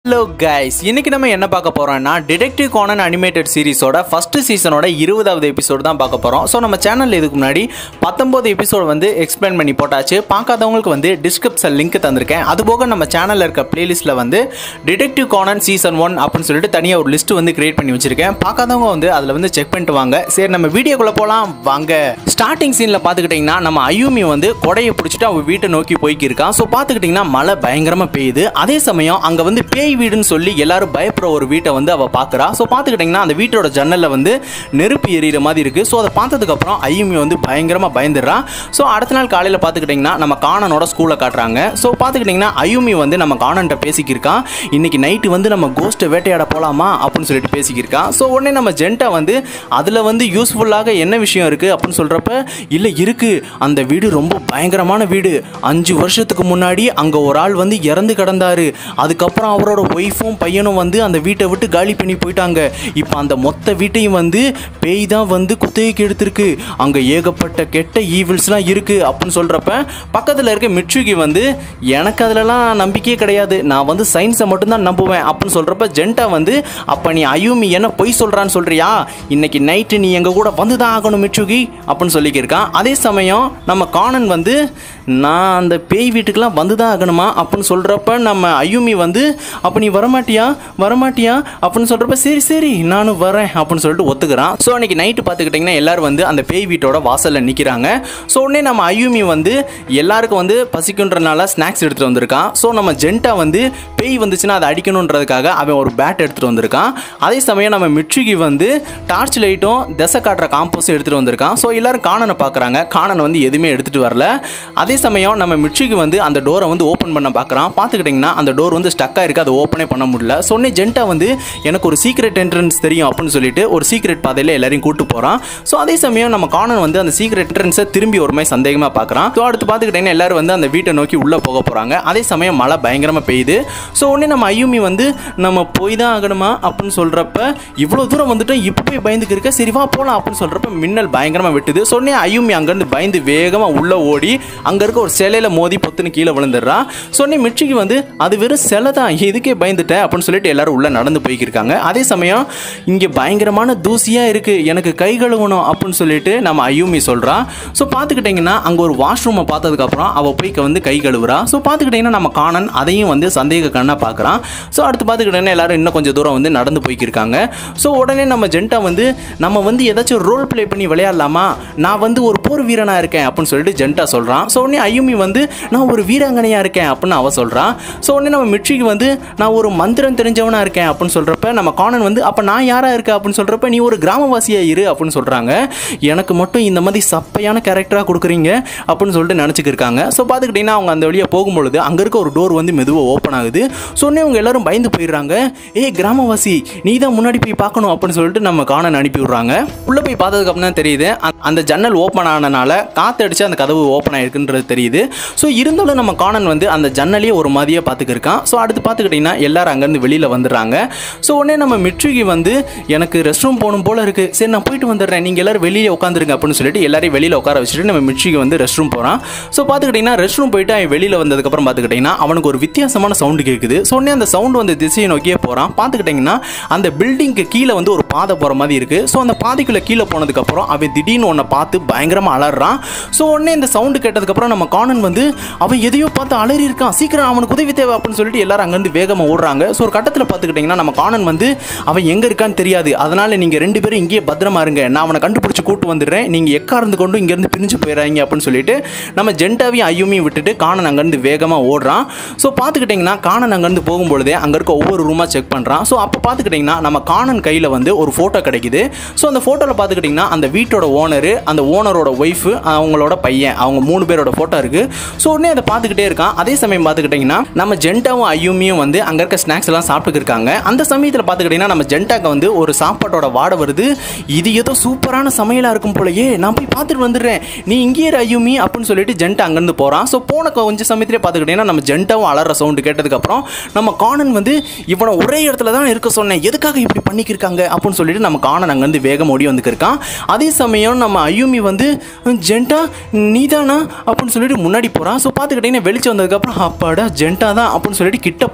hello guys இன்னைக்கு நம்ம என்ன பார்க்க போறோம்னா டிடெக்டிவ் கானன் அனிமேட்டட் சீரிஸோட ஃபர்ஸ்ட் சீசனோட இருபதாவது எபிசோடு தான் பார்க்க போறோம் ஸோ நம்ம சேனல் இதுக்கு முன்னாடி பத்தொன்பது எபிசோடு வந்து எக்ஸ்பிளைன் பண்ணி போட்டாச்சு பார்க்காதவங்களுக்கு வந்து டிஸ்கிரிப்ஷன் லிங்க் தந்திருக்கேன் அதுபோக நம்ம சேனலில் இருக்க பிளேலிஸ்ட்டில் வந்து டிடெக்டிவ் கானன் சீசன் ஒன் அப்படின்னு சொல்லிட்டு தனியாக ஒரு லிஸ்ட் வந்து கிரியேட் பண்ணி வச்சிருக்கேன் பார்க்காதவங்க வந்து அதில் வந்து செக் பண்ணிட்டு வாங்க சரி நம்ம வீடியோக்குள்ளே போகலாம் வாங்க ஸ்டார்டிங் சீனில் பார்த்துக்கிட்டிங்கன்னா நம்ம ஐயூமி வந்து கொடையை பிடிச்சிட்டு அவன் வீட்டை நோக்கி போய்க்கிருக்கான் ஸோ பார்த்துக்கிட்டிங்கன்னா மழை பயங்கரமாக பெய்யுது அதே சமயம் அங்கே வந்து பேய் வீடுன்னு சொல்லி எல்லாரும் பயப்படுற ஒரு வீட்டை வந்து அவள் பார்க்குறா ஸோ பார்த்துக்கிட்டிங்கன்னா அந்த வீட்டோட ஜன்னலில் வந்து நெருப்பு எரியிற மாதிரி இருக்குது ஸோ அதை பார்த்ததுக்கப்புறம் ஐயுமி வந்து பயங்கரமாக பயந்துடுறா ஸோ அடுத்த நாள் காலையில் பார்த்துக்கிட்டிங்கன்னா நம்ம காணனோட ஸ்கூலில் காட்டுறாங்க ஸோ பார்த்துக்கிட்டிங்கன்னா ஐயுமி வந்து நம்ம காணன்ட்ட பேசிக்கிருக்கான் இன்னைக்கு நைட்டு வந்து நம்ம கோஸ்ட்டை வேட்டையாட போகலாமா அப்படின்னு சொல்லிட்டு பேசிக்கிருக்கான் ஸோ உடனே நம்ம ஜென்ட்டா வந்து அதில் வந்து யூஸ்ஃபுல்லாக என்ன விஷயம் இருக்குது அப்படின்னு சொல்கிறப்ப இல்லை இருக்குது அந்த வீடு ரொம்ப பயங்கரமான வீடு அஞ்சு வருஷத்துக்கு முன்னாடி அங்கே ஒரு ஆள் வந்து இறந்து கிடந்தாரு அதுக்கப்புறம் அவரோட ஒய்ஃபும் பையனும் வந்து அந்த வீட்டை விட்டு காலி பண்ணி போயிட்டாங்க இப்போ அந்த மொத்த வீட்டையும் வந்து பேய் தான் வந்து குத்தகைக்கு எடுத்திருக்கு அங்கே ஏகப்பட்ட கெட்ட ஈவில்ஸ்லாம் இருக்குது அப்படின்னு சொல்கிறப்ப பக்கத்தில் இருக்க மிட்சுகி வந்து எனக்கு அதிலலாம் நம்பிக்கையே கிடையாது நான் வந்து சயின்ஸை மட்டும்தான் நம்புவேன் அப்படின்னு சொல்கிறப்ப ஜென்ட்டா வந்து அப்போ நீ அயூமி என்ன பொய் சொல்கிறான்னு சொல்கிறியா இன்னைக்கு நைட்டு நீ எங்கள் கூட வந்து தான் ஆகணும் மிட்சுகி அப்படின்னு சொல்லிக்கிருக்கான் அதே சமயம் நம்ம காணன் வந்து நான் அந்த பேய் வீட்டுக்கெலாம் வந்து தான் ஆகணுமா அப்படின்னு சொல்கிறப்ப நம்ம ஐயுமி வந்து அப்போ நீ வரமாட்டியா வரமாட்டியா அப்படின்னு சொல்கிறப்ப சரி சரி நானும் வரேன் அப்படின்னு சொல்லிட்டு ஒத்துக்கிறான் ஸோ அன்றைக்கி நைட்டு பார்த்துக்கிட்டிங்கன்னா எல்லாரும் வந்து அந்த பேய் வீட்டோட வாசலில் நிற்கிறாங்க ஸோ உடனே நம்ம ஐயுமி வந்து எல்லாருக்கும் வந்து பசிக்குன்றனால ஸ்நாக்ஸ் எடுத்துகிட்டு வந்திருக்கான் ஸோ நம்ம ஜென்ட்டா வந்து பேய் வந்துச்சுன்னா அதை அடிக்கணுன்றதுக்காக அவன் ஒரு பேட் எடுத்துகிட்டு வந்திருக்கான் அதே சமயம் நம்ம மிட்சுகி வந்து டார்ச் லைட்டும் திசை காட்டுற காம்போஸும் எடுத்துகிட்டு வந்திருக்கான் ஸோ எல்லாரும் காணனை பார்க்குறாங்க காணன் வந்து எதுவுமே எடுத்துகிட்டு வரல அதே சமயம் நம்ம மிட்சுகி வந்து அந்த டோரை வந்து ஓப்பன் பண்ண பார்க்குறான் பார்த்துக்கிட்டிங்கன்னா அந்த டோர் வந்து ஸ்டக்காக இருக்குது அதை ஓப்பனே பண்ண முடியல சொன்னே ஜென்ட்டா வந்து எனக்கு ஒரு சீக்ரெட் என்ட்ரன்ஸ் தெரியும் அப்படின்னு சொல்லிட்டு ஒரு சீக்ரெட் பாதையில் எல்லாரையும் கூட்டு போகிறான் ஸோ அதே சமயம் நம்ம காணன் வந்து அந்த சீக்ரெட் என்ட்ரன்ஸை திரும்பி ஒரு மாதிரி சந்தேகமாக பார்க்குறான் ஸோ அடுத்து பார்த்துக்கிட்டிங்கன்னா எல்லாரும் வந்து அந்த வீட்டை நோக்கி உள்ளே போக போகிறாங்க அதே சமயம் மழை பயங்கரமாக பெய்யுது ஸோ உடனே நம்ம ஐயூமி வந்து நம்ம போய் தான் ஆகணுமா அப்படின்னு சொல்கிறப்ப இவ்வளோ தூரம் வந்துட்டு இப்போ போய் பயந்துக்கு இருக்க சரி வா போகலாம் அப்படின்னு சொல்கிறப்ப மின்னல் பயங்கரமாக வெட்டுது சொன்னே ஐயூமி அங்கேருந்து பயந்து வேகமாக உள்ளே ஓடி அங்கே இருக்க ஒரு சிலையில் மோதி பொத்துன்னு கீழே விழுந்துடுறா சொன்னே மிர்ச்சிக்கு வந்து அது வெறும் சிலை தான் இதுக்கே பயந்துட்டேன் அப்படின்னு சொல்லிட்டு எல்லாரும் உள்ளே நடந்து போய்க்கிருக்காங்க அதே சமயம் இங்கே பயங்கரமான தூசியாக இருக்குது எனக்கு கை கழுவணும் அப்படின்னு சொல்லிட்டு நம்ம ஐயூமி சொல்கிறா ஸோ பார்த்துக்கிட்டிங்கன்னா அங்கே ஒரு வாஷ்ரூமை பார்த்ததுக்கப்புறம் அவள் போய் வந்து கை கழுவுறா ஸோ பார்த்துக்கிட்டிங்கன்னா நம்ம காணன் அதையும் வந்து சந்தேக கண்ணாக பார்க்குறான் ஸோ அடுத்து பார்த்துக்கிட்டிங்கன்னா எல்லாரும் இன்னும் கொஞ்சம் தூரம் வந்து நடந்து போய்க்கிருக்காங்க ஸோ உடனே நம்ம ஜென்ட்டா வந்து நம்ம வந்து ஏதாச்சும் ரோல் ப்ளே பண்ணி விளையாடலாமா நான் வந்து ஒரு போர் வீரனாக இருக்கேன் அப்படின்னு சொல்லிட்டு ஜென்ட்டா சொல்கிறான் ஸோ உடனே ஐயுமி வந்து நான் ஒரு வீராங்கனையாக இருக்கேன் அப்படின்னு அவ சொல்கிறான் ஸோ உடனே நம்ம மிட்ரிக்கு வந்து நான் ஒரு மந்திரம் தெரிஞ்சவனாக இருக்கேன் அப்படின்னு சொல்கிறப்ப நம்ம காணன் வந்து அப்போ நான் யாராக இருக்கேன் அப்படின்னு சொல்கிறப்ப நீ ஒரு கிராமவாசியாக இரு அப்படின்னு சொல்கிறாங்க எனக்கு மட்டும் இந்த மாதிரி சப்பையான கேரக்டராக கொடுக்குறீங்க அப்படின்னு சொல்லிட்டு நினச்சிக்கிருக்காங்க ஸோ பார்த்துக்கிட்டிங்கன்னா அவங்க அந்த வழியாக போகும்பொழுது அங்கே இருக்க ஒரு டோர் வந்து மெதுவாக ஓப்பன் ஆகுது ஸோ உடனே அவங்க எல்லாரும் பயந்து போயிடுறாங்க ஏய் கிராமவாசி நீ தான் முன்னாடி போய் பார்க்கணும் அப்படின்னு சொல்லிட்டு நம்ம காணன் அனுப்பி விட்றாங்க உள்ளே போய் பார்த்ததுக்கப்புறம் தான் தெரியுது அந்த- அந்த ஜன்னல் ஓப்பன் ஆனனால காற்றடிச்சு அந்த கதவு ஓப்பன் ஆயிருக்குன்றது தெரியுது ஸோ இருந்தாலும் நம்ம காணன் வந்து அந்த ஜன்னலையே ஒரு மாதிரியே பார்த்துக்கிருக்கான் ஸோ அடுத்து பார்த்துக்கிட்டிங்கன்னா எல்லாரும் அங்கேருந்து வெளியில் வந்துடுறாங்க ஸோ உடனே நம்ம மிட்ரிகி வந்து எனக்கு ரெஸ்ட் ரூம் போகணும் போல இருக்குது சரி நான் போயிட்டு வந்துடுறேன் நீங்கள் எல்லாரும் வெளியே உட்காந்துருங்க அப்படின்னு சொல்லிட்டு எல்லாரையும் வெளியில் உட்கார வச்சுட்டு நம்ம மிட்ரிகி வந்து ரெஸ்ட் ரூம் போகிறான் ஸோ பார்த்துக்கிட்டிங்கன்னா ரெஸ்ட் ரூம் போயிட்டு அவன் வெளியில் வந்ததுக்கப்புறம் பார்த்துக்கிட்டிங்கன்னா அவனுக்கு ஒரு வித்தியாசமான சவுண்டு கேட்குது ஸோ உடனே அந்த சவுண்டு வந்து திசையை நோக்கியே போகிறான் பார்த்துக்கிட்டிங்கன்னா அந்த பில்டிங்க்கு கீழே வந்து ஒரு பாதை போகிற மாதிரி இருக்குது ஸோ அந்த பாதைக்குள்ளே கீழே போனதுக்கப்புறம் அவன் திடீர்னு ஒன்றை பார்த்து பயங்கரமாக அலறான் ஸோ உடனே இந்த சவுண்டு கேட்டதுக்கப்புறம் நம்ம காணன் வந்து அவன் எதையோ பார்த்து அலறி இருக்கான் சீக்கிரம் அவனுக்கு உதவி தேவை அப்படின்னு சொல்லிட்டு எல்லாரும் அங்கேருந்து வேகமாக ஓடுறாங்க ஸோ ஒரு கட்டத்தில் பார்த்துக்கிட்டிங்கன்னா நம்ம காணன் வந்து அவன் எங்கே இருக்கான்னு தெரியாது அதனால் நீங்கள் ரெண்டு பேரும் இங்கேயே பத்திரமா இருங்க நான் அவனை கண்டுபிடிச்சி கூட்டு வந்துடுறேன் நீங்கள் எக்கார்ந்து கொண்டு இங்கேருந்து பிரிஞ்சு போயிடுறாங்க அப்படின்னு சொல்லிட்டு நம்ம ஜென்டாவையும் ஐயுமையும் விட்டுட்டு காணன் அங்கேருந்து வேகமாக ஓடுறான் ஸோ பார்த்துக்கிட்டிங்கன்னா காணன் அங்கேருந்து போகும்பொழுதே அங்கே இருக்க ஒவ்வொரு ரூமாக செக் பண்ணுறான் ஸோ அப்போ பார்த்துக்கிட்டிங்கன்னா நம்ம காணன் கையில் வந்து ஒரு ஃபோட்டோ கிடைக்குது ஸோ அந்த ஃபோட்டோவில் பார்த்துக்கிட்டிங்கன்னா அந்த வீட்டோட ஓனரு அந்த ஓனரோட ஒய்ஃபு அவங்களோட பையன் அவங்க மூணு பேரோட ஃபோட்டோ இருக்குது ஸோ உடனே அதை பார்த்துக்கிட்டே இருக்கான் அதே சமயம் பார்த்துக்கிட்டிங்கன்னா நம்ம ஜென்டாவும் ஐயுமியும் வந்து அங்கே இருக்க ஸ்நாக்ஸ் எல்லாம் சாப்பிட்டுக்கு இருக்காங்க அந்த சமயத்தில் பார்த்துக்கிட்டிங்கன்னா நம்ம ஜென்டாக்கு வந்து ஒரு சாப்பாட்டோட வாடை வருது இது ஏதோ சூப்பரான சமையலாக இருக்கும் போலயே நான் போய் பார்த்துட்டு வந்துடுறேன் நீ இங்கேயே இரு ஐயுமி அப்படின்னு சொல்லிட்டு ஜென்டா அங்கேருந்து போகிறான் ஸோ போன கொஞ்சம் சமயத்திலே பார்த்துக்கிட்டிங்கன்னா நம்ம ஜென்டாவும் அலற சவுண்டு கேட்டதுக்கப்புறம் நம்ம காணன் வந்து இவனை ஒரே இடத்துல தான் இருக்க சொன்னேன் எதுக்காக இப்படி பண்ணிக்கிருக்காங்க அப்படின்னு சொல்லிட்டு நம்ம காணன் அங்கேருந்து வேகம் ஓடி வந்துக்கிருக்கான் அதே சமயம் நம்ம ஐயுமி வந்து ஜென்டா நீதானா அப்படின்னு சொல்லிட்டு முன்னாடி போகிறான் ஸோ பார்த்துக்கிட்டிங்கன்னா வெளிச்சம் வந்ததுக்கப்புறம் அப்பாடா ஜென்டா தான் அப்படின்னு சொல்லிட்டு கிட்ட போகிறான் பார்த்து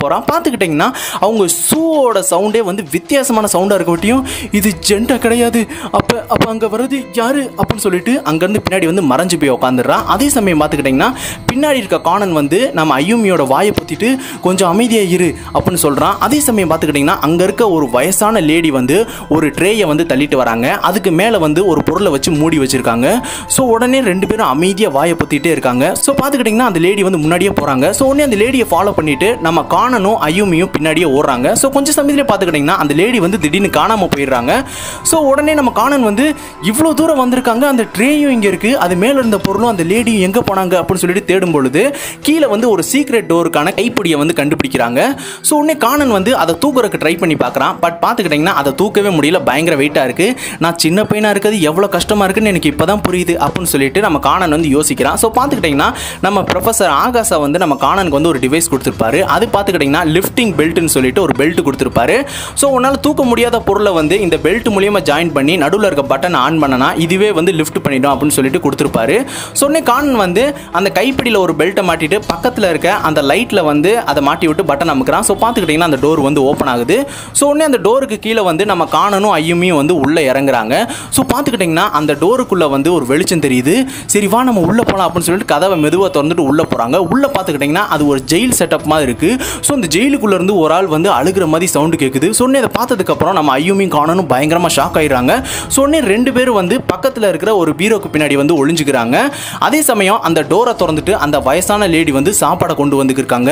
பார்த்துக்கிட்டிங்கன்னா அவங்க ஷூவோட சவுண்டே வந்து வித்தியாசமான சவுண்டாக இருக்கவட்டியும் இது ஜெண்டா கிடையாது அப்போ அப்போ அங்கே வர்றது யாரு அப்படின்னு சொல்லிட்டு அங்கேருந்து பின்னாடி வந்து மறைஞ்சு போய் உட்காந்துடுறான் அதே சமயம் பார்த்துக்கிட்டிங்கன்னா பின்னாடி இருக்க காணன் வந்து நம்ம ஐயுமியோட வாயை பற்றிட்டு கொஞ்சம் அமைதியாக இரு அப்படின்னு சொல்கிறான் அதே சமயம் பார்த்துக்கிட்டிங்கன்னா அங்கே இருக்க ஒரு வயசான லேடி வந்து ஒரு ட்ரேயை வந்து தள்ளிட்டு வராங்க அதுக்கு மேலே வந்து ஒரு பொருளை வச்சு மூடி வச்சிருக்காங்க ஸோ உடனே ரெண்டு பேரும் அமைதியாக வாயை பற்றிட்டே இருக்காங்க ஸோ பார்த்துக்கிட்டிங்கன்னா அந்த லேடி வந்து முன்னாடியே போகிறாங்க ஸோ உடனே அந்த லேடியை ஃபாலோ பண்ணிட்டு நம்ம காணனும் ஐயுமியும் பின்னாடியே ஓடுறாங்க ஸோ கொஞ்சம் சமயத்தில் பார்த்துக்கிட்டிங்கன்னா அந்த லேடி வந்து திடீர்னு காணாமல் போயிடுறாங்க ஸோ உடனே நம்ம காணன் வந்து இவ்வளோ தூரம் வந்திருக்காங்க அந்த ட்ரேயும் இங்கே இருக்குது அது மேலே இருந்த பொருளும் அந்த லேடியும் எங்கே போனாங்க அப்படின்னு சொல்லிட்டு தேடும் பொழுது கீழே வந்து ஒரு சீக்ரெட் டோருக்கான கைப்பிடியை வந்து கண்டுபிடிக்கிறாங்க ஸோ உடனே காணன் வந்து அதை தூக்குறதுக்கு ட்ரை பண்ணி பார்க்குறான் பட் பார்த்துக்கிட்டிங்கன்னா அதை தூக்கவே முடியல பயங்கர வெயிட்டாக இருக்குது நான் சின்ன பையனாக இருக்கிறது எவ்வளோ கஷ்டமாக இருக்குன்னு எனக்கு இப்போ தான் புரியுது அப்படின்னு சொல்லிட்டு நம்ம காணன் வந்து யோசிக்கிறான் ஸோ பார்த்துக்கிட்டிங்கன்னா நம்ம ப்ரொஃபஸர் ஆகாஷா வந்து நம்ம காணனுக்கு வந்து ஒரு டிவைஸ் கொடுத்துருப்பாரு அது பார்த்துக்கிட்டிங்கன்னா லிஃப்டிங் பெல்ட்னு சொல்லிட்டு ஒரு பெல்ட் கொடுத்துருப்பாரு ஸோ உன்னால் தூக்க முடியாத பொருளை வந்து இந்த பெல்ட் மூலியமாக ஜாயின் பண்ணி நடுவில் இருக்க பட்டன் ஆன் பண்ணனா இதுவே வந்து லிஃப்ட் பண்ணிடும் அப்படின்னு சொல்லிட்டு கொடுத்துருப்பாரு ஸோ உடனே காணன் வந்து அந்த கைப்பிடியில் ஒரு பெல்ட்டை மாட்டிட்டு பக்கத்தில் இருக்க அந்த லைட்டில் வந்து அதை மாட்டி விட்டு பட்டன் அமுக்குறான் ஸோ பார்த்துக்கிட்டிங்கன்னா அந்த டோர் வந்து ஓப்பன் ஆகுது ஸோ உடனே அந்த டோருக்கு கீழே வந்து நம்ம காணனும் ஐயுமியும் வந்து உள்ளே இறங்குறாங்க ஸோ பார்த்துக்கிட்டிங்கன்னா அந்த டோருக்குள்ளே வந்து ஒரு வெளிச்சம் தெரியுது சரி வா நம்ம உள்ளே போகலாம் அப்படின்னு சொல்லிட்டு கதவை மெதுவாக திறந்துட்டு உள்ளே போகிறாங்க உள்ளே பார்த்துக்கிட்டிங்கன்னா அது ஒரு ஜெயில் செட்டப் மாதிரி இருக்குது ஸோ அந்த ஜெயிலுக்குள்ளே இருந்து ஒரு ஆள் வந்து அழுகிற மாதிரி சவுண்டு கேட்குது ஸோ உடனே அதை பார்த்ததுக்கப்புறம் நம்ம ஐயுமியும் காணனும் பயங்கரமாக ஷாக் ஆயிடுறாங்க ஸோ உடனே ரெண்டு பேரும் வந்து பக்கத்தில் இருக்கிற ஒரு பீரோக்கு பின்னாடி வந்து ஒளிஞ்சுக்கிறாங்க அதே சமயம் அந்த டோரை திறந்துட்டு அந்த வயசான லேடி வந்து சாப்பாடை கொண்டு வந்துக்கிருக்காங்க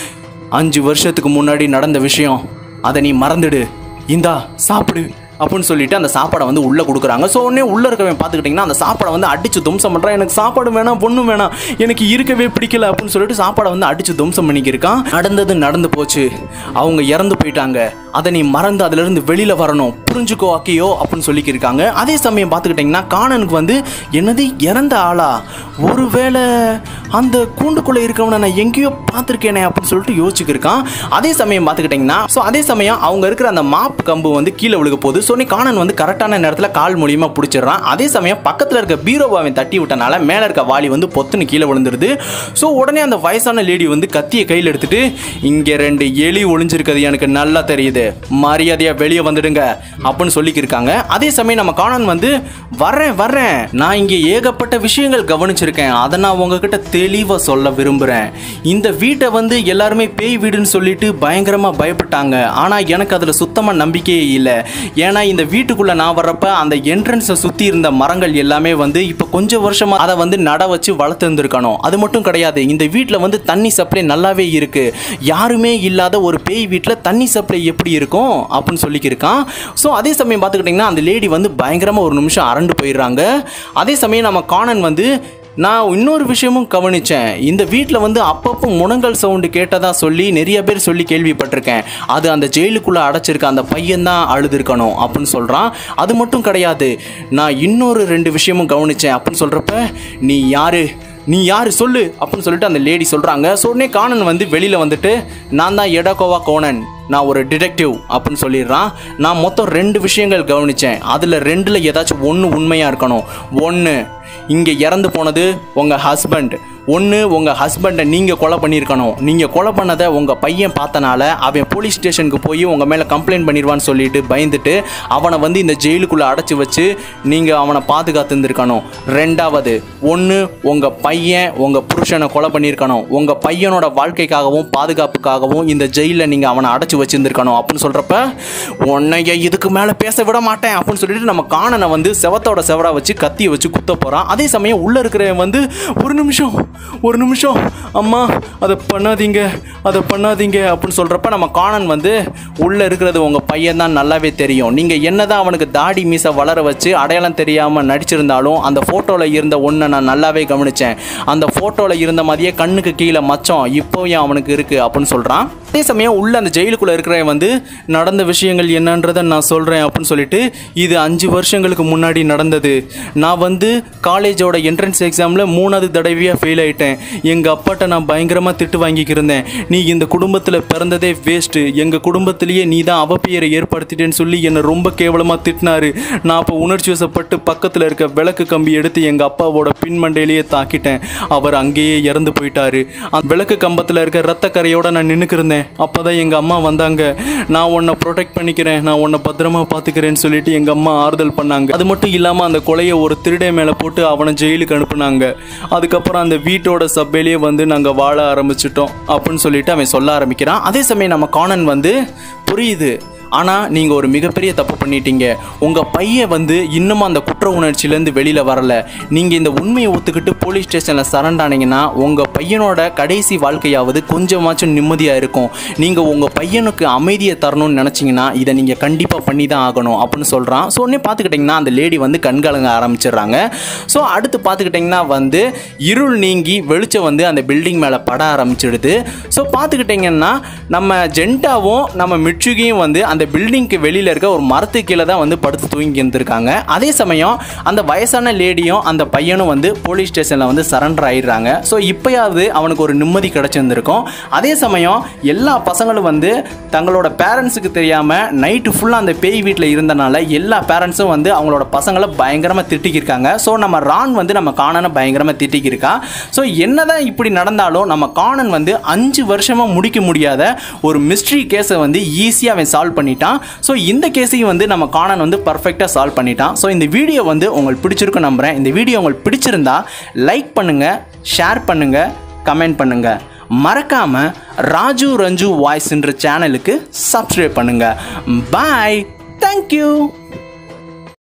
அஞ்சு வருஷத்துக்கு முன்னாடி நடந்த விஷயம் அதை நீ மறந்துடு இந்தா சாப்பிடு அப்படின்னு சொல்லிட்டு அந்த சாப்பாடை வந்து உள்ளே கொடுக்குறாங்க ஸோ உடனே உள்ளே இருக்கவன் பார்த்துக்கிட்டிங்கன்னா அந்த சாப்பாடை வந்து அடிச்சு தும்சம் பண்ணுறான் எனக்கு சாப்பாடு வேணாம் பொண்ணு வேணாம் எனக்கு இருக்கவே பிடிக்கல அப்படின்னு சொல்லிட்டு சாப்பாடை வந்து அடிச்சு தும்சம் பண்ணிக்கிருக்கான் நடந்தது நடந்து போச்சு அவங்க இறந்து போயிட்டாங்க அதை நீ மறந்து அதிலிருந்து வெளியில் வரணும் புரிஞ்சுக்கோ அக்கியோ அப்படின்னு சொல்லிக்கிருக்காங்க அதே சமயம் பார்த்துக்கிட்டிங்கன்னா காணனுக்கு வந்து என்னது இறந்த ஆளா ஒருவேளை அந்த கூண்டுக்குள்ளே இருக்கவனை நான் எங்கேயோ பார்த்துருக்கேனே அப்படின்னு சொல்லிட்டு யோசிச்சுக்கிருக்கான் அதே சமயம் பார்த்துக்கிட்டிங்கன்னா ஸோ அதே சமயம் அவங்க இருக்கிற அந்த மாப் கம்பு வந்து கீழே விழுக போகுது ஸோ நீ காணன் வந்து கரெக்டான நேரத்தில் கால் மூலியமாக பிடிச்சிடுறான் அதே சமயம் பக்கத்தில் இருக்க பீரோவை அவன் தட்டி விட்டனால மேலே இருக்க வாளி வந்து பொத்துன்னு கீழே விழுந்துருது ஸோ உடனே அந்த வயசான லேடி வந்து கத்தியை கையில் எடுத்துட்டு இங்கே ரெண்டு எலி ஒளிஞ்சிருக்கிறது எனக்கு நல்லா தெரியுது மரியாதையாக வெளியே வந்துடுங்க அப்படின்னு சொல்லிக்கிருக்காங்க அதே சமயம் நம்ம காணன் வந்து வர்றேன் வர்றேன் நான் இங்கே ஏகப்பட்ட விஷயங்கள் கவனிச்சிருக்கேன் அதை நான் உங்ககிட்ட தெளிவாக சொல்ல விரும்புகிறேன் இந்த வீட்டை வந்து எல்லாருமே பேய் வீடுன்னு சொல்லிட்டு பயங்கரமாக பயப்பட்டாங்க ஆனால் எனக்கு அதில் சுத்தமாக நம்பிக்கையே இல்லை ஏன்னா இந்த வீட்டுக்குள்ளே நான் வர்றப்ப அந்த என்ட்ரன்ஸை சுற்றி இருந்த மரங்கள் எல்லாமே வந்து இப்போ கொஞ்சம் வருஷமாக அதை வந்து நட வச்சு வளர்த்து இருந்திருக்கணும் அது மட்டும் கிடையாது இந்த வீட்டில் வந்து தண்ணி சப்ளை நல்லாவே இருக்கு யாருமே இல்லாத ஒரு பேய் வீட்டில் தண்ணி சப்ளை எப்படி இருக்கும் அப்படின்னு சொல்லிக்கிருக்கான் ஸோ அதே சமயம் பார்த்துக்கிட்டிங்கன்னா அந்த லேடி வந்து பயங்கரமாக ஒரு நிமிஷம் அரண்டு போயிடுறாங்க அதே சமயம் நம்ம காணன் வந்து நான் இன்னொரு விஷயமும் கவனித்தேன் இந்த வீட்டில் வந்து அப்பப்போ முனங்கல் சவுண்டு கேட்டதா சொல்லி நிறைய பேர் சொல்லி கேள்விப்பட்டிருக்கேன் அது அந்த ஜெயிலுக்குள்ளே அடைச்சிருக்க அந்த பையன் தான் அழுதுருக்கணும் அப்படின்னு சொல்கிறான் அது மட்டும் கிடையாது நான் இன்னொரு ரெண்டு விஷயமும் கவனித்தேன் அப்படின்னு சொல்கிறப்ப நீ யாரு நீ யார் சொல்லு அப்படின்னு சொல்லிட்டு அந்த லேடி சொல்கிறாங்க ஸோ உடனே காணன் வந்து வெளியில் வந்துட்டு நான் தான் எடகோவா கோணன் நான் ஒரு டிடெக்டிவ் அப்படின்னு சொல்லிடுறான் நான் மொத்தம் ரெண்டு விஷயங்கள் கவனித்தேன் அதில் ரெண்டில் ஏதாச்சும் ஒன்று உண்மையாக இருக்கணும் ஒன்று இங்கே இறந்து போனது உங்கள் ஹஸ்பண்ட் ஒன்று உங்கள் ஹஸ்பண்டை நீங்கள் கொலை பண்ணியிருக்கணும் நீங்கள் கொலை பண்ணதை உங்கள் பையன் பார்த்தனால அவன் போலீஸ் ஸ்டேஷனுக்கு போய் உங்கள் மேலே கம்ப்ளைண்ட் பண்ணிடுவான்னு சொல்லிட்டு பயந்துட்டு அவனை வந்து இந்த ஜெயிலுக்குள்ளே அடைச்சி வச்சு நீங்கள் அவனை பாதுகாத்து இருந்திருக்கணும் ரெண்டாவது ஒன்று உங்கள் பையன் உங்கள் புருஷனை கொலை பண்ணியிருக்கணும் உங்கள் பையனோட வாழ்க்கைக்காகவும் பாதுகாப்புக்காகவும் இந்த ஜெயிலில் நீங்கள் அவனை அடைச்சி வச்சிருந்துருக்கணும் அப்படின்னு சொல்கிறப்ப உன்னைய இதுக்கு மேலே பேச விட மாட்டேன் அப்படின்னு சொல்லிட்டு நம்ம காணனை வந்து செவத்தோட செவரா வச்சு கத்தியை வச்சு குத்த போகிறான் அதே சமயம் உள்ளே இருக்கிறவன் வந்து ஒரு நிமிஷம் ஒரு நிமிஷம் அம்மா அதை பண்ணாதீங்க அதை பண்ணாதீங்க அப்படின்னு சொல்கிறப்ப நம்ம காணன் வந்து உள்ளே இருக்கிறது உங்கள் பையன் தான் நல்லாவே தெரியும் நீங்கள் என்னதான் அவனுக்கு தாடி மீசை வளர வச்சு அடையாளம் தெரியாமல் நடிச்சிருந்தாலும் அந்த ஃபோட்டோவில் இருந்த ஒன்றை நான் நல்லாவே கவனித்தேன் அந்த ஃபோட்டோவில் இருந்த மாதிரியே கண்ணுக்கு கீழே மச்சம் இப்போயும் அவனுக்கு இருக்குது அப்படின்னு சொல்கிறான் அதே சமயம் உள்ள அந்த ஜெயிலுக்குள்ளே இருக்கிறவன் வந்து நடந்த விஷயங்கள் என்னன்றதை நான் சொல்கிறேன் அப்படின்னு சொல்லிட்டு இது அஞ்சு வருஷங்களுக்கு முன்னாடி நடந்தது நான் வந்து காலேஜோட என்ட்ரன்ஸ் எக்ஸாமில் மூணாவது தடவையாக ஃபெயில் ஆயிட்டேன் எங்கள் அப்பாட்ட நான் பயங்கரமாக திட்டு வாங்கிக்கிருந்தேன் நீ இந்த குடும்பத்தில் பிறந்ததே வேஸ்ட்டு எங்கள் குடும்பத்திலேயே நீ தான் அவப்பெயரை ஏற்படுத்திட்டேன்னு சொல்லி என்னை ரொம்ப கேவலமாக திட்டினாரு நான் அப்போ உணர்ச்சி வசப்பட்டு பக்கத்தில் இருக்க விளக்கு கம்பி எடுத்து எங்கள் அப்பாவோட பின்மண்டையிலேயே தாக்கிட்டேன் அவர் அங்கேயே இறந்து போயிட்டாரு அந்த விளக்கு கம்பத்தில் இருக்க ரத்த கரையோட நான் நின்றுக்கிருந்தேன் பண்ணேன் அப்போ தான் எங்கள் அம்மா வந்தாங்க நான் உன்னை ப்ரொடெக்ட் பண்ணிக்கிறேன் நான் உன்னை பத்திரமா பார்த்துக்கிறேன்னு சொல்லிட்டு எங்கள் அம்மா ஆறுதல் பண்ணாங்க அது மட்டும் இல்லாமல் அந்த கொலையை ஒரு திருடை மேலே போட்டு அவனை ஜெயிலுக்கு அனுப்புனாங்க அதுக்கப்புறம் அந்த வீட்டோட சப்பையிலேயே வந்து நாங்கள் வாழ ஆரம்பிச்சிட்டோம் அப்படின்னு சொல்லிட்டு அவன் சொல்ல ஆரம்பிக்கிறான் அதே சமயம் நம்ம காணன் வந்து புரியுது ஆனால் நீங்கள் ஒரு மிகப்பெரிய தப்பு பண்ணிட்டீங்க உங்கள் பையன் வந்து இன்னமும் அந்த குற்ற உணர்ச்சியிலேருந்து வெளியில் வரல நீங்கள் இந்த உண்மையை ஒத்துக்கிட்டு போலீஸ் ஸ்டேஷனில் சரண்டானீங்கன்னா உங்கள் பையனோட கடைசி வாழ்க்கையாவது கொஞ்சமாச்சும் நிம்மதியாக இருக்கும் நீங்கள் உங்கள் பையனுக்கு அமைதியை தரணும்னு நினச்சிங்கன்னா இதை நீங்கள் கண்டிப்பாக பண்ணி தான் ஆகணும் அப்படின்னு சொல்கிறான் ஸோ உடனே பார்த்துக்கிட்டிங்கன்னா அந்த லேடி வந்து கண்கலங்க ஆரம்பிச்சிடுறாங்க ஸோ அடுத்து பார்த்துக்கிட்டிங்கன்னா வந்து இருள் நீங்கி வெளிச்சம் வந்து அந்த பில்டிங் மேலே பட ஆரம்பிச்சிடுது ஸோ பார்த்துக்கிட்டிங்கன்னா நம்ம ஜென்டாவும் நம்ம மிட்சுகியும் வந்து அந்த பில்டிங்க்கு வெளியில் இருக்க ஒரு மரத்து கீழே தான் வந்து படுத்து தூங்கி இருந்திருக்காங்க அதே சமயம் அந்த வயசான லேடியும் அந்த பையனும் வந்து போலீஸ் ஸ்டேஷனில் வந்து சரண்டர் ஆயிடுறாங்க ஸோ இப்போயாவது அவனுக்கு ஒரு நிம்மதி கிடச்சிருந்திருக்கும் அதே சமயம் எல்லா பசங்களும் வந்து தங்களோட பேரண்ட்ஸுக்கு தெரியாமல் நைட்டு ஃபுல்லாக அந்த பேய் வீட்டில் இருந்தனால எல்லா பேரண்ட்ஸும் வந்து அவங்களோட பசங்களை பயங்கரமாக திட்டிக்கிருக்காங்க ஸோ நம்ம ரான் வந்து நம்ம காணனை பயங்கரமாக திட்டிக்கிருக்கா ஸோ என்னதான் இப்படி நடந்தாலும் நம்ம காணன் வந்து அஞ்சு வருஷமாக முடிக்க முடியாத ஒரு மிஸ்ட்ரி கேஸை வந்து ஈஸியாக அவன் சால்வ் பண்ணிட்டான் ஸோ இந்த கேஸையும் வந்து நம்ம காணன் வந்து பர்ஃபெக்டாக சால்வ் பண்ணிட்டான் ஸோ இந்த வீடியோ வந்து உங்களுக்கு பிடிச்சிருக்கும் நம்புகிறேன் இந்த வீடியோ உங்களுக்கு பிடிச்சிருந்தா லைக் பண்ணுங்கள் ஷேர் பண்ணுங்கள் கமெண்ட் பண்ணுங்கள் மறக்காம ராஜு ரஞ்சு வாய்ஸ்ன்ற சேனலுக்கு சப்ஸ்கிரைப் பண்ணுங்க பாய் தேங்க்யூ